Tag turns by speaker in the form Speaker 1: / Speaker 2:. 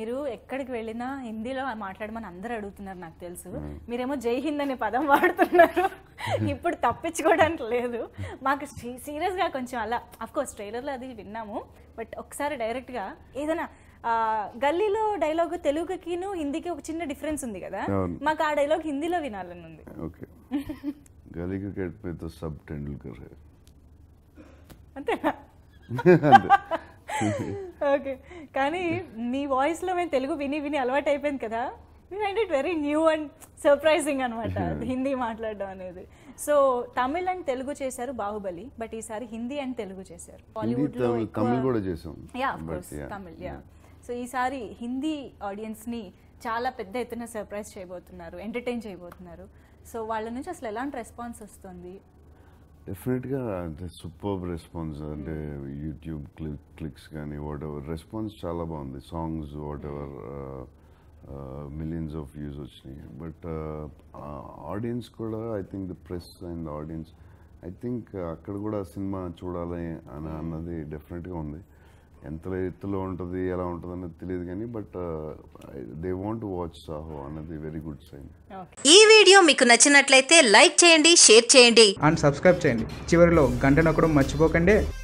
Speaker 1: మీరు ఎక్కడికి వెళ్ళినా హిందీలో మాట్లాడమని అందరూ అడుగుతున్నారు నాకు తెలుసు మీరేమో జై హింద్ అనే పదం వాడుతున్నారు ఇప్పుడు తప్పించుకోవడానికి లేదు మాకు సీరియస్గా కొంచెం అలా కోర్స్ ట్రైలర్లో అది విన్నాము బట్ ఒకసారి డైరెక్ట్గా ఏదైనా ఆ, గల్లీలో డైలాగ్ తెలుగుకిను హిందీకి ఒక చిన్న డిఫరెన్స్ ఉంది కదా
Speaker 2: అవును.
Speaker 1: మాకు ఆ డైలాగ్ హిందీలో వినాలని ఉంది
Speaker 2: ओके गली क्रिकेट में तो सब तेंदुलकर है
Speaker 1: అంతేనా ఓకే కానీ మీ వాయిస్లో మేము తెలుగు విని విని అలవాటు అయిపోయింది కదా we find it very new and surprising అనమాట హిందీ మాట్లాడడం అనేది సో తమిళ్ అండ్ తెలుగు చేశారు బాహుబలి బట్ ఈసారి హిందీ అండ్ తెలుగు చేశారు
Speaker 2: హిందీ
Speaker 1: బాలీవుడ్లో
Speaker 2: తమిళ్ తమిళ్ కూడా చేసాం
Speaker 1: yeah of
Speaker 2: But
Speaker 1: course
Speaker 2: yeah.
Speaker 1: Tamil yeah so ఈసారి హిందీ ఆడియన్స్ని చాలా పెద్ద ఎత్తున సర్ప్రైజ్ చేయబోతున్నారు ఎంటర్టైన్ చేయబోతున్నారు సో వాళ్ళ నుంచి అసలు ఎలాంటి రెస్పాన్స్ వస్తుంది
Speaker 2: డెఫినెట్గా అంటే సూపర్ రెస్పాన్స్ అంటే యూట్యూబ్ క్లిక్ క్లిక్స్ కానీ వాట్ ఎవర్ రెస్పాన్స్ చాలా బాగుంది songs whatever millions of views వచ్చినాయి బట్ ఆడియన్స్ కూడా I think the press and audience I think అక్కడ కూడా సినిమా చూడాలి అని అన్నది డెఫినెట్గా ఉంది ఎంత ఎత్తులో ఉంటుంది ఎలా ఉంటుంది అన్నది తెలియదు కానీ but they want watch Saaho అన్నది వెరీ గుడ్ సైన్
Speaker 1: ఓకే
Speaker 3: ఈ వీడియో మీకు నచ్చినట్లయితే లైక్ చేయండి షేర్ చేయండి
Speaker 4: అండ్ సబ్స్క్రైబ్ చేయండి చివరిలో గంట నొక్కడం మర్చిపోకండి